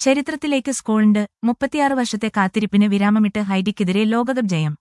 ചരിത്രത്തിലേക്ക് സ്കോളിന്റ് മുപ്പത്തിയാറ് വർഷത്തെ കാത്തിരിപ്പിന് വിരാമമിട്ട് ഹൈറ്റിക്കെതിരെ ലോകകപ്പ് ജയം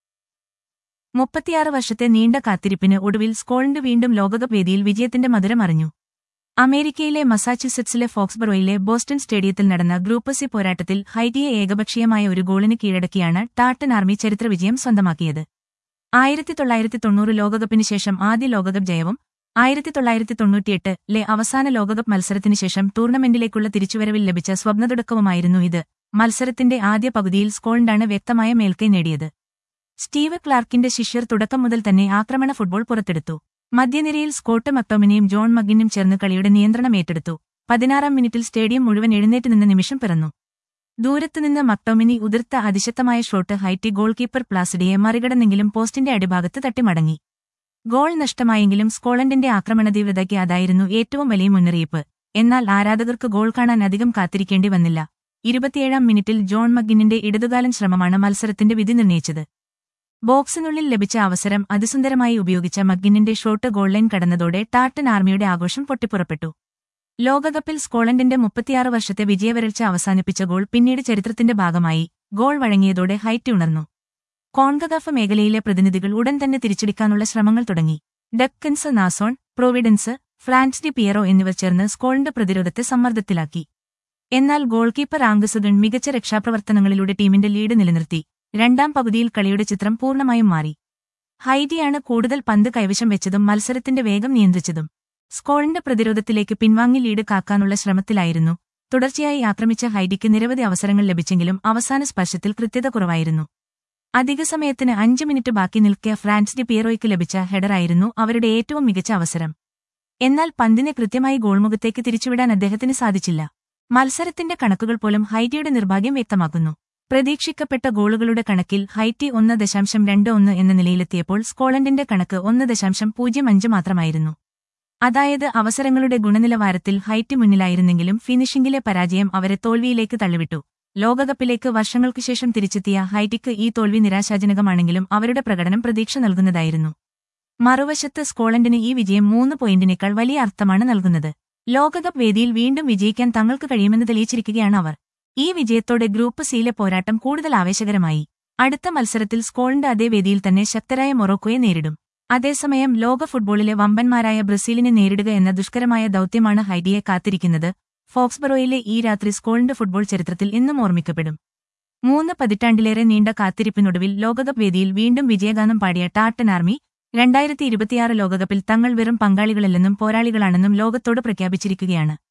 മുപ്പത്തിയാറ് വർഷത്തെ നീണ്ട കാത്തിരിപ്പിന് ഒടുവിൽ സ്കോളിന്റ് വീണ്ടും ലോകകപ്പ് വേദിയിൽ വിജയത്തിന്റെ മധുരം അറിഞ്ഞു അമേരിക്കയിലെ മസാച്യുസെറ്റ്സിലെ ഫോക്സ്ബറോയിലെ ബോസ്റ്റൺ സ്റ്റേഡിയത്തിൽ നടന്ന ഗ്രൂപ്പ് സി പോരാട്ടത്തിൽ ഹൈറ്റിയെ ഏകപക്ഷീയമായ ഒരു ഗോളിന് കീഴടക്കിയാണ് ടാർട്ടൻ ആർമി ചരിത്രവിജയം സ്വന്തമാക്കിയത് ആയിരത്തി തൊള്ളായിരത്തി തൊണ്ണൂറ് ലോകകപ്പിന് ശേഷം ആദ്യ ലോകകപ്പ് ജയവും ആയിരത്തി തൊള്ളായിരത്തി തൊണ്ണൂറ്റിയെട്ട് ലെ അവസാന ലോകകപ്പ് മത്സരത്തിന് ശേഷം ടൂർണമെന്റിലേക്കുള്ള തിരിച്ചുവരവിൽ ലഭിച്ച സ്വപ്നതുടക്കവുമായിരുന്നു ഇത് മത്സരത്തിന്റെ ആദ്യ പകുതിയിൽ സ്കോളിന്റാണ് വ്യക്തമായ മേൽക്കൈ നേടിയത് സ്റ്റീവ് ക്ലാർക്കിന്റെ ശിഷ്യർ തുടക്കം മുതൽ തന്നെ ആക്രമണ ഫുട്ബോൾ പുറത്തെടുത്തു മധ്യനിരയിൽ സ്കോട്ട് മക്ടോമിനെയും ജോൺ മഗിനും ചേർന്ന് കളിയുടെ നിയന്ത്രണം ഏറ്റെടുത്തു പതിനാറാം മിനിറ്റിൽ സ്റ്റേഡിയം മുഴുവൻ എഴുന്നേറ്റ് നിന്ന നിമിഷം പിറന്നു ദൂരത്തുനിന്ന് മക്ടോമിനി ഉതിർത്ത അതിശക്തമായ ഷോട്ട് ഹൈറ്റി ഗോൾ കീപ്പർ പ്ലാസിഡിയെ മറികടന്നെങ്കിലും പോസ്റ്റിന്റെ അടിഭാഗത്ത് തട്ടിമടങ്ങി ഗോൾ നഷ്ടമായെങ്കിലും സ്കോളണ്ടിന്റെ ആക്രമണ തീവ്രതയ്ക്ക് അതായിരുന്നു ഏറ്റവും വലിയ മുന്നറിയിപ്പ് എന്നാൽ ആരാധകർക്ക് ഗോൾ കാണാൻ അധികം കാത്തിരിക്കേണ്ടി വന്നില്ല ഇരുപത്തിയേഴാം മിനിറ്റിൽ ജോൺ മഗിന്നിന്റെ ഇടതുകാലൻ ശ്രമമാണ് മത്സരത്തിന്റെ വിധി നിർണയിച്ചത് ബോക്സിനുള്ളിൽ ലഭിച്ച അവസരം അതിസുന്ദരമായി ഉപയോഗിച്ച മഗ്ഗിന്നിന്റെ ഷോട്ട് ഗോൾ ലൈൻ കടന്നതോടെ ടാർട്ടൻ ആർമിയുടെ ആഘോഷം പൊട്ടിപ്പുറപ്പെട്ടു ലോകകപ്പിൽ സ്കോളണ്ടിന്റെ മുപ്പത്തിയാറ് വർഷത്തെ വിജയവരൾച്ച അവസാനിപ്പിച്ച ഗോൾ പിന്നീട് ചരിത്രത്തിന്റെ ഭാഗമായി ഗോൾ വഴങ്ങിയതോടെ ഹൈറ്റ് ഉണർന്നു കോൺകഗാഫ് മേഖലയിലെ പ്രതിനിധികൾ ഉടൻ തന്നെ തിരിച്ചടിക്കാനുള്ള ശ്രമങ്ങൾ തുടങ്ങി Duckens Nazon Providence Frantzdy Pierrot എന്നിവർ ചേർന്ന് സ്കോളിന്റെ പ്രതിരോധത്തെ സമ്മർദ്ദത്തിലാക്കി എന്നാൽ ഗോൾ കീപ്പർ ആംഗസുഗൺ മികച്ച രക്ഷാപ്രവർത്തനങ്ങളിലൂടെ ടീമിന്റെ ലീഡ് നിലനിർത്തി രണ്ടാം പകുതിയിൽ കളിയുടെ ചിത്രം പൂർണ്ണമായും മാറി ഹൈറ്റിയാണ് കൂടുതൽ പന്ത് കൈവശം വെച്ചതും മത്സരത്തിന്റെ വേഗം നിയന്ത്രിച്ചതും സ്കോളിന്റെ പ്രതിരോധത്തിലേക്ക് പിൻവാങ്ങി ലീഡ് കാക്കാനുള്ള ശ്രമത്തിലായിരുന്നു തുടർച്ചയായി ആക്രമിച്ച ഹൈഡിക്ക് നിരവധി അവസരങ്ങൾ ലഭിച്ചെങ്കിലും അവസാന സ്പർശത്തിൽ കൃത്യത കുറവായിരുന്നു അധിക സമയത്തിന് അഞ്ച് മിനിറ്റ് ബാക്കി നിൽക്കിയ ഫ്രാൻസ് ഡി പിയറോയ്ക്ക് ലഭിച്ച ഹെഡറായിരുന്നു അവരുടെ ഏറ്റവും മികച്ച അവസരം എന്നാൽ പന്തിനെ കൃത്യമായി ഗോൾമുഖത്തേക്ക് തിരിച്ചുവിടാൻ അദ്ദേഹത്തിന് സാധിച്ചില്ല മത്സരത്തിന്റെ കണക്കുകൾ പോലും ഹൈറ്റിയുടെ നിർഭാഗ്യം വ്യക്തമാക്കുന്നു പ്രതീക്ഷിക്കപ്പെട്ട ഗോളുകളുടെ കണക്കിൽ ഹൈറ്റി ഒന്ന് ദശാംശം രണ്ട് ഒന്ന് എന്ന നിലയിലെത്തിയപ്പോൾ സ്കോളണ്ടിന്റെ കണക്ക് ഒന്ന് ദശാംശം പൂജ്യം അഞ്ച് മാത്രമായിരുന്നു അതായത് അവസരങ്ങളുടെ ഗുണനിലവാരത്തിൽ ഹൈറ്റി മുന്നിലായിരുന്നെങ്കിലും ഫിനിഷിംഗിലെ പരാജയം അവരെ തോൽവിയിലേക്ക് തള്ളിവിട്ടു ലോകകപ്പിലേക്ക് വർഷങ്ങൾക്കു ശേഷം തിരിച്ചെത്തിയ ഹൈറ്റിക്ക് ഈ തോൽവി നിരാശാജനകമാണെങ്കിലും അവരുടെ പ്രകടനം പ്രതീക്ഷ നൽകുന്നതായിരുന്നു മറുവശത്ത് സ്കോളണ്ടിന് ഈ വിജയം മൂന്ന് പോയിന്റിനേക്കാൾ വലിയ അർത്ഥമാണ് നൽകുന്നത് ലോകകപ്പ് വേദിയിൽ വീണ്ടും വിജയിക്കാൻ തങ്ങൾക്ക് കഴിയുമെന്ന് തെളിയിച്ചിരിക്കുകയാണ് അവർ ഈ വിജയത്തോടെ ഗ്രൂപ്പ് സിയിലെ പോരാട്ടം കൂടുതൽ ആവേശകരമായി അടുത്ത മത്സരത്തിൽ സ്കോളിന്റെ അതേ വേദിയിൽ തന്നെ ശക്തരായ മൊറോക്കോയെ നേരിടും അതേസമയം ലോക ഫുട്ബോളിലെ വമ്പന്മാരായ ബ്രസീലിനെ നേരിടുക എന്ന ദുഷ്കരമായ ദൌത്യമാണ് ഹൈഡിയെ കാത്തിരിക്കുന്നത് ഫോക്സ്ബറോയിലെ ഈ രാത്രി സ്കോളിന്റെ ഫുട്ബോൾ ചരിത്രത്തിൽ എന്നും ഓർമ്മിക്കപ്പെടും മൂന്ന് പതിറ്റാണ്ടിലേറെ നീണ്ട കാത്തിരിപ്പിനൊടുവിൽ ലോകകപ്പ് വേദിയിൽ വീണ്ടും വിജയഗാനം പാടിയ ടാർട്ടൻ ആർമി രണ്ടായിരത്തി ഇരുപത്തിയാറ് ലോകകപ്പിൽ തങ്ങൾ വെറും പങ്കാളികളല്ലെന്നും പോരാളികളാണെന്നും ലോകത്തോട് പ്രഖ്യാപിച്ചിരിക്കുകയാണ്